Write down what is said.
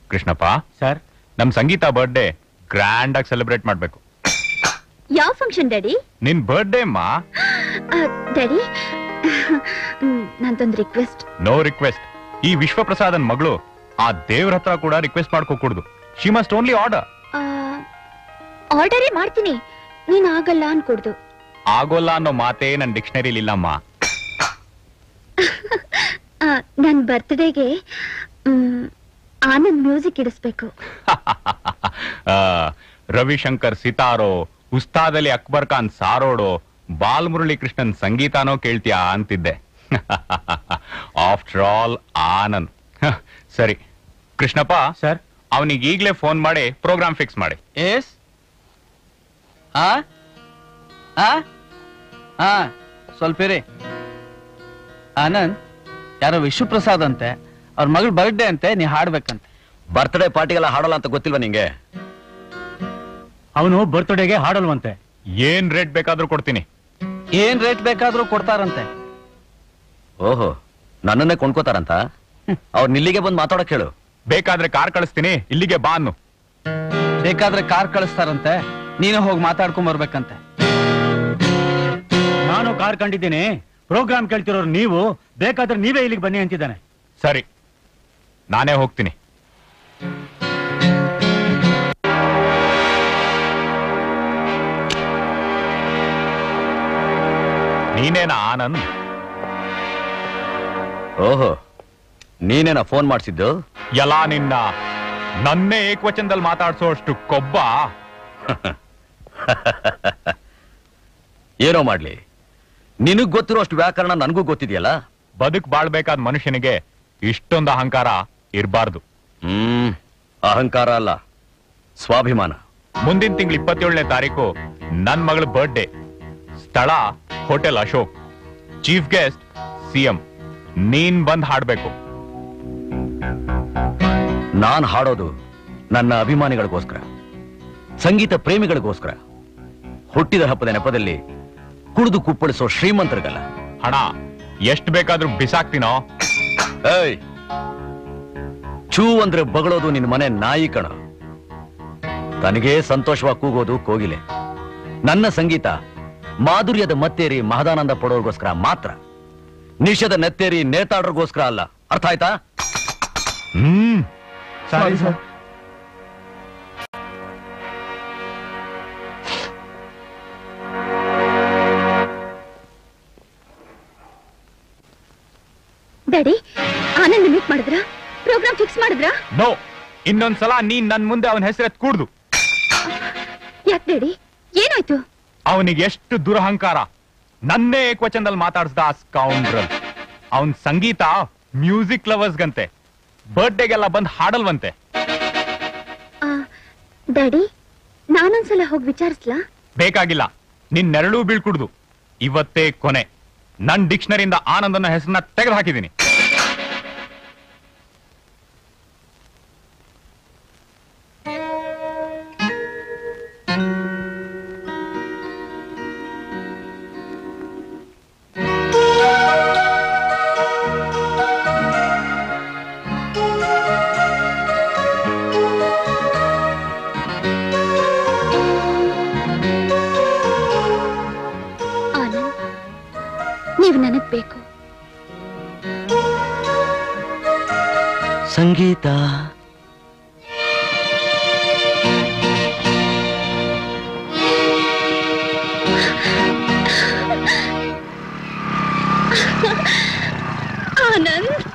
Krishnappa sir ನಮ್ Sangeetha birthday grand ಆಗಿ celebrate ಮಾಡ್ಬೇಕು ಯಾವ ಫಂಕ್ಷನ್ ಡ್ಯಾಡಿ ನಿನ್ ಬರ್ಡೇ ಅಮ್ಮ ಡ್ಯಾಡಿ ನಂದೊಂದು ರಿಕ್ವೆಸ್ಟ್ ನೋ ರಿಕ್ವೆಸ್ಟ್ ಈ ವಿಶ್ವಪ್ರಸಾದನ್ ಮಗಳು ಆ ದೇವ್ರ ಹತ್ರ ಕೂಡ ರಿಕ್ವೆಸ್ಟ್ ಮಾಡ್ಕೋಕೂಡ್ದು ಶಿ ಮಸ್ಟ್ ಓನ್ಲಿ ಆರ್ಡರ್ ಆರ್ಡರೇ ಮಾಡ್ತೀನಿ ನೀನ್ ಆಗಲ್ಲ ಅನ್ಕೊಡ್ದು ಆಗೋಲ್ಲ ಅನ್ನೋ ಮಾತೇ ನನ್ ಡಿಕ್ಷನರಿಲಿ ಇಲ್ಲಮ್ಮ ಆ, ನನ್ ಬರ್ತ್ಡೇಗೆ ಆನಂದ್ ಮ್ಯೂಸಿಕ್ ಇಡಿಸ್ಬೇಕು ಆ, ರವಿಶಂಕರ್ ಸಿತಾರೋ ಉಸ್ತಾದ್ ಅಲಿ ಅಕ್ಬರ್ ಖಾನ್ ಸಾರೋಡೋ ಬಾಲಮುರಳಿ ಕೃಷ್ಣನ್ ಸಂಗೀತಾನೋ ಕೇಳ್ತೀಯಾ ಅಂತಿದ್ದೆ ಆಫ್ಟರ್ ಆಲ್ ಆನಂದ್ ಹ, ಸರಿ ಕೃಷ್ಣಪ್ಪ ಸರ್ ಅವನಿಗೆ ಈಗ್ಲೇ ಫೋನ್ ಮಾಡಿ ಪ್ರೋಗ್ರಾಮ್ ಫಿಕ್ಸ್ ಮಾಡಿ ಎಸ್ ಆ ಆ ಆ ಸ್ವಲ್ಪ ಇರಿ ಆನಂದ್ ಯಾರೋ ವಿಶ್ವಪ್ರಸಾದ್ ಅಂತೆ ಅವ್ರ ಮಗಳ ಬರ್ಡೇ ಅಂತೆ ನೀ ಹಾಡ್ಬೇಕಂತೆ ಬರ್ತ್ಡೇ ಪಾರ್ಟಿಗೆಲ್ಲ ಹಾಡಲ್ಲ ಅಂತ ಗೊತ್ತಿಲ್ವಾ ನಿಂಗೆ ಅವನು ಬರ್ತ್ಡೇಗೆ ಹಾಡಲ್ವಂತೆ ಏನ್ ರೇಟ್ ಬೇಕಾದ್ರೂ ಕೊಡ್ತೀನಿ ಏನ್ ರೇಟ್ ಬೇಕಾದ್ರೂ ಕೊಡ್ತಾರಂತೆ ಓಹೋ ನನ್ನನ್ನೇ ಕೊಂಡ್ಕೋತಾರಂತ ಅವ್ರು ನಿಲ್ಲಿಗೆ ಬಂದು ಮಾತಾಡಕ್ ಹೇಳು ಬೇಕಾದ್ರೆ ಕಾರ್ ಕಳಿಸ್ತೀನಿ ಇಲ್ಲಿಗೆ ಬಾ ಅನ್ನು ಬೇಕಾದ್ರೆ ಕಾರ್ ಕಳಿಸ್ತಾರಂತೆ ನೀನು ಹೋಗಿ ಮಾತಾಡ್ಕೊಂಡ್ ಬರ್ಬೇಕಂತೆ ನಾನು ಕಾರ್ ಕಂಡಿದ್ದೀನಿ ಪ್ರೋಗ್ರಾಮ್ ಕೇಳ್ತಿರೋರು ನೀವು ಬೇಕಾದ್ರೆ ನೀವೇ ಇಲ್ಲಿಗೆ ಬನ್ನಿ ಅಂತಿದ್ದಾನೆ ಸರಿ ನಾನೇ ಹೋಗ್ತೀನಿ ನೀನೇನಾ ಆನಂದ್ ಓಹೋ ನೀನೇನ ಫೋನ್ ಮಾಡಿಸಿದ್ದು ಎಲ್ಲ ನಿನ್ನ ನನ್ನೇ ಏಕವಚನದಲ್ಲಿ ಮಾತಾಡ್ಸೋ ಅಷ್ಟು ಕೊಬ್ಬ ಏನೋ ಮಾಡ್ಲಿ ನಿನಗ್ ಗೊತ್ತಿರೋ ಅಷ್ಟು ವ್ಯಾಕರಣ ನನಗೂ ಗೊತ್ತಿದೆಯಲ್ಲ ಬದುಕ್ ಬಾಳ್ಬೇಕಾದ ಮನುಷ್ಯನಿಗೆ ಇಷ್ಟೊಂದು ಅಹಂಕಾರ ಇರಬಾರ್ದು ಹ್ಮ್ ಅಹಂಕಾರ ಅಲ್ಲ ಸ್ವಾಭಿಮಾನ ಮುಂದಿನ ತಿಂಗಳು ಇಪ್ಪತ್ತೇಳನೇ ತಾರೀಕು ನನ್ ಮಗಳ ಬರ್ಡೇ ಸ್ಥಳ hotel Ashok chief guest CM ನೀನ್ ಬಂದ್ ಹಾಡ್ಬೇಕು ನಾನ್ ಹಾಡೋದು ನನ್ನ ಅಭಿಮಾನಿಗಳಿಗೋಸ್ಕರ ಸಂಗೀತ ಪ್ರೇಮಿಗಳಿಗೋಸ್ಕರ ಹುಟ್ಟಿದ ಹಬ್ಬದ ನೆಪದಲ್ಲಿ ಕುಡಿದು ಕುಪ್ಪಳಿಸೋ ಶ್ರೀಮಂತರಿಗಲ್ಲ ಹಣ ಎಷ್ಟ್ ಬೇಕಾದ್ರೂ ಬಿಸಾಕ್ತೀನೋ ಏಯ್ ಚೂ ಅಂದ್ರೆ ಬಗಳೋದು ನಿನ್ನ ಮನೆ ನಾಯಿ ಕಣ ತನಗೇ ಸಂತೋಷವಾಗಿ ಕೂಗೋದು ಕೋಗಿಲೆ ನನ್ನ ಸಂಗೀತ ಮಾಧುರ್ಯದ ಮತ್ತೇರಿ ಮಹದಾನಂದ ಪಡೋರ್ಗೋಸ್ಕರ ಮಾತ್ರ ನಿಷದ ನೆತ್ತೇರಿ ನೇತಾಡ್ರಿಗೋಸ್ಕರ ಅಲ್ಲ ಅರ್ಥ ಆಯ್ತಾ hmm sorry sir daddy Anand meet ಮಾಡಿದ್ರಾ ಪ್ರೋಗ್ರಾಮ್ ಫಿಕ್ಸ್ ಮಾಡಿದ್ರಾ ನೋ ಇನ್ನೊಂದ್ಸಲ ನೀನ್ ನನ್ ಮುಂದೆ ಅವನ ಹೆಸರೆತ್ ಕೂಡ್ದು ಯಾಕೆ ಡ್ಯಾಡಿ ಏನಾಯ್ತು ಅವನಿಗೆ ಎಷ್ಟು ದುರಹಂಕಾರ ನನ್ನೇ ಏಕವಚನದಲ್ಲಿ ಮಾತಾಡ್ಸ್ದ ಆ ಸ್ಕೌಂಡ್ರಲ್ ಅವನ್ ಸಂಗೀತ ಮ್ಯೂಸಿಕ್ ಲವರ್ಸ್ಗಂತೆ ಬರ್ಡೇಗೆಲ್ಲ ಬಂದ್ ಹಾಡಲ್ವಂತೆ ಆ, ಡ್ಯಾಡಿ ನಾನೊಂದ್ಸಲ ಹೋಗಿ ವಿಚಾರಿಸ್ಲಾ ಬೇಕಾಗಿಲ್ಲ ನಿನ್ ನೆರಳು ಬೀಳ್ಕುಡ್ದು ಇವತ್ತೇ ಕೊನೆ ನನ್ ಡಿಕ್ಷನರಿಯಿಂದ ಆನಂದನ ಹೆಸರನ್ನ ತೆಗೆದು ಹಾಕಿದ್ದೀನಿ ಆನಂದ್ ನೀವು ನನಗ್ ಬೇಕು ಸಂಗೀತ ಆನಂದ್